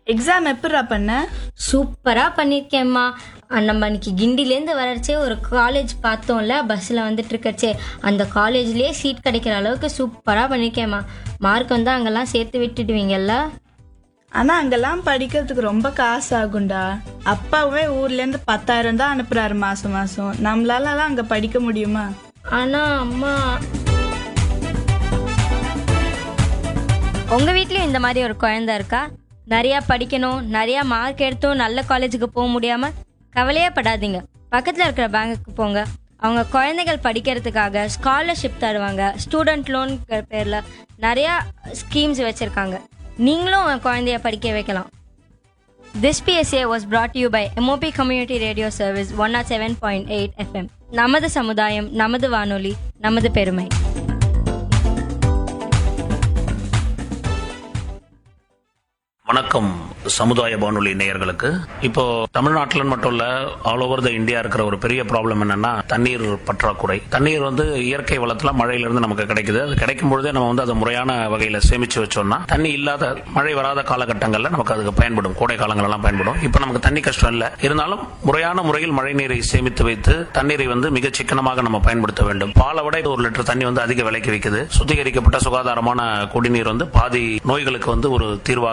Exam எப்படிடா பண்ண சூப்பரா பண்ணிருக்கேம்மா அஹ் நம்ம அன்னைக்கு கிண்டிலேருந்து வரச்சே ஒரு காலேஜ் பார்த்தோம்ல பஸ்ஸில் வந்துட்டு இருக்கச்சே அந்த காலேஜ்லயே சீட் கிடைக்கிற அளவுக்கு சூப்பரா பண்ணிருக்கேம்மா மார்க் வந்து அங்கெல்லாம் சேர்த்து விட்டுடுவீங்கல்ல ஆனா அங்கெல்லாம் படிக்கிறதுக்கு ரொம்ப காசு ஆகும்டா அப்பாவே ஊர்ல இருந்து பத்தாயிரம் தான் அனுப்புறாரு மாசம் மாசம் நம்மளாலலாம் அங்க படிக்க முடியுமா ஆனா அம்மா உங்க வீட்லயும் இந்த மாதிரி ஒரு குழந்தை இருக்கா நிறைய படிக்கணும் நிறைய மார்க் எடுத்தும் நல்ல காலேஜுக்கு போக முடியாம கவலையே படாதீங்க பக்கத்துல இருக்கிற பேங்குக்கு போங்க அவங்க குழந்தைகள் படிக்கிறதுக்காக ஸ்காலர்ஷிப் தருவாங்க ஸ்டூடெண்ட் லோன் பேர்ல நிறைய ஸ்கீம்ஸ் வச்சிருக்காங்க நீங்களும் உங்க குழந்தைய படிக்க வைக்கலாம் This PSA was brought to you by MOP Community Radio Service 107.8 FM. நமது சமுதாயம் நமது வானொலி நமது பெருமை வணக்கம் சமுதாய வானொலி நேயர்களுக்கு இப்போ தமிழ்நாட்டில் மட்டும் இல்ல ஆல் ஓவர் த இந்தியா இருக்கிற ஒரு பெரிய ப்ராப்ளம் என்னன்னா தண்ணீர் பற்றாக்குறை தண்ணீர் வந்து இயற்கை வளத்துல மழையிலிருந்து நமக்கு கிடைக்குது அது கிடைக்கும் பொழுதே நம்ம வந்து அதை முறையான வகையில சேமிச்சு வச்சோம்னா தண்ணி இல்லாத மழை வராத காலகட்டங்கள்ல நமக்கு அதுக்கு பயன்படும் கோடை காலங்களெல்லாம் பயன்படும் இப்போ நமக்கு தண்ணி கஷ்டம் இல்ல இருந்தாலும் முறையான முறையில் மழை நீரை சேமித்து வைத்து தண்ணீரை வந்து மிக சிக்கனமாக நம்ம பயன்படுத்த வேண்டும் பாலை விட ஒரு லிட்டர் தண்ணி வந்து அதிக விலைக்கு விற்குது சுத்திகரிக்கப்பட்ட சுகாதாரமான குடிநீர் வந்து பாதி நோய்களுக்கு வந்து ஒரு தீர்வாக